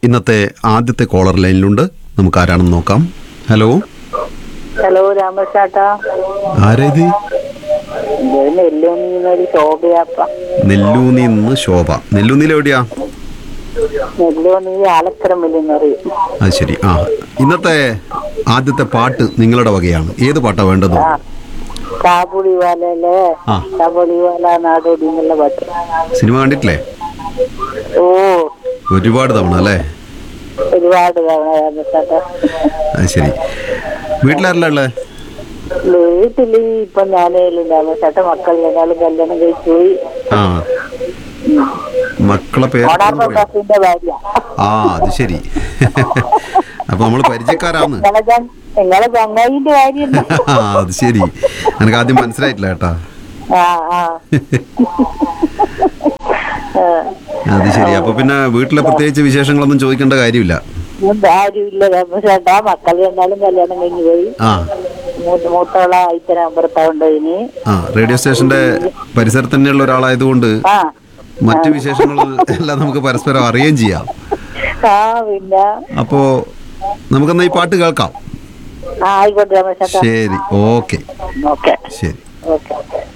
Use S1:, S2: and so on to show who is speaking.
S1: ഇന്നത്തെ ആദ്യത്തെ കോളർ ലൈനിലുണ്ട് നമുക്ക് ആരാണെന്ന് നോക്കാം ഹലോ
S2: ഹലോ രാമചാട്ടാ
S1: ആരാ ഇത്
S2: ഇത് നെല്ലൂന്നിന്നൊരു ശോഭയാപ്പ
S1: നെല്ലൂന്നി നിന്ന് ശോഭ നെല്ലൂന്നിയിൽ എവിടെയാ
S2: നെല്ലൂന്നി ആലക്കരമില്ലെന്ന് പറയും
S1: അത് ശരി ആ ഇന്നത്തെ ആദ്യത്തെ പാട്ട് നിങ്ങളുടെ വകയാണ് ഏത് പാട്ടാ വേണ്ടത്
S2: ആ കാബുളിവാലല്ലേ
S1: ആ.
S2: കാബുളിവാല നാടോടി എന്നുള്ള പാട്ട്
S1: സിനിമ കണ്ടിട്ടില്ലേ
S2: ഓ
S1: ഒരുപാട് തവണ അല്ലേ
S2: ഒരുപാട് തവണ രാമചാട്ടാ
S1: അത് ശരി വീട്ടിലാരല്ല ഉള്ളത്
S2: വീട്ടില് ഇപ്പൊ ഞാനേ രാമചാട്ട മക്കൾ ഞങ്ങളും കല്യാണം കഴിച്ചു പോയി
S1: ആ മക്കളെ പേര്
S2: ഓണാർമ ബസിന്റെ ഭാര്യ
S1: ആ അത് ശരി അപ്പൊ നമ്മള് പരിചയക്കാരാന്ന്
S2: നിങ്ങളെ ചങ്ങ- നിങ്ങളെ ചങ്ങായിന്റെ കാര്യം
S1: ആ അത് ശരി എനിക്ക് ആദ്യം മനസ്സിലായിട്ടില്ല കേട്ടാ
S2: ആ ആ ആ.
S1: അത് ശരി അപ്പൊ പിന്നെ വീട്ടിലെ പ്രത്യേകിച്ച് വിശേഷങ്ങളൊന്നും ചോദിക്കേണ്ട കാര്യമില്ല
S2: ഇപ്പം ആരുമില്ല രാമചേട്ടാ മക്കൾ രണ്ടാളും കല്യാണം കഴിഞ്ഞു പോയി
S1: ആ
S2: മൂത്ത മൂത്തോളെ അയത്തന ഭർത്താവുണ്ട് ഇനി
S1: ആ റേഡിയോ സ്റ്റേഷന്റെ പരിസരത്ത് തന്നെയുള്ള ഒരാളായതുകൊണ്ട്
S2: ആ
S1: മറ്റു വിശേഷങ്ങൾ എല്ലാം നമുക്ക് പരസ്പരം അറിയുകയും ചെയ്യാം
S2: ആ പിന്നെ
S1: അപ്പോ നമുക്കെന്നാ ഈ പാട്ട് കേൾക്കാം
S2: ആ ആയിക്കോട്ടെ രാമചേട്ടാ
S1: ശരി ഓക്കെ
S2: ഓക്കെ
S1: ശരി
S2: ഓക്കെ ഓക്കെ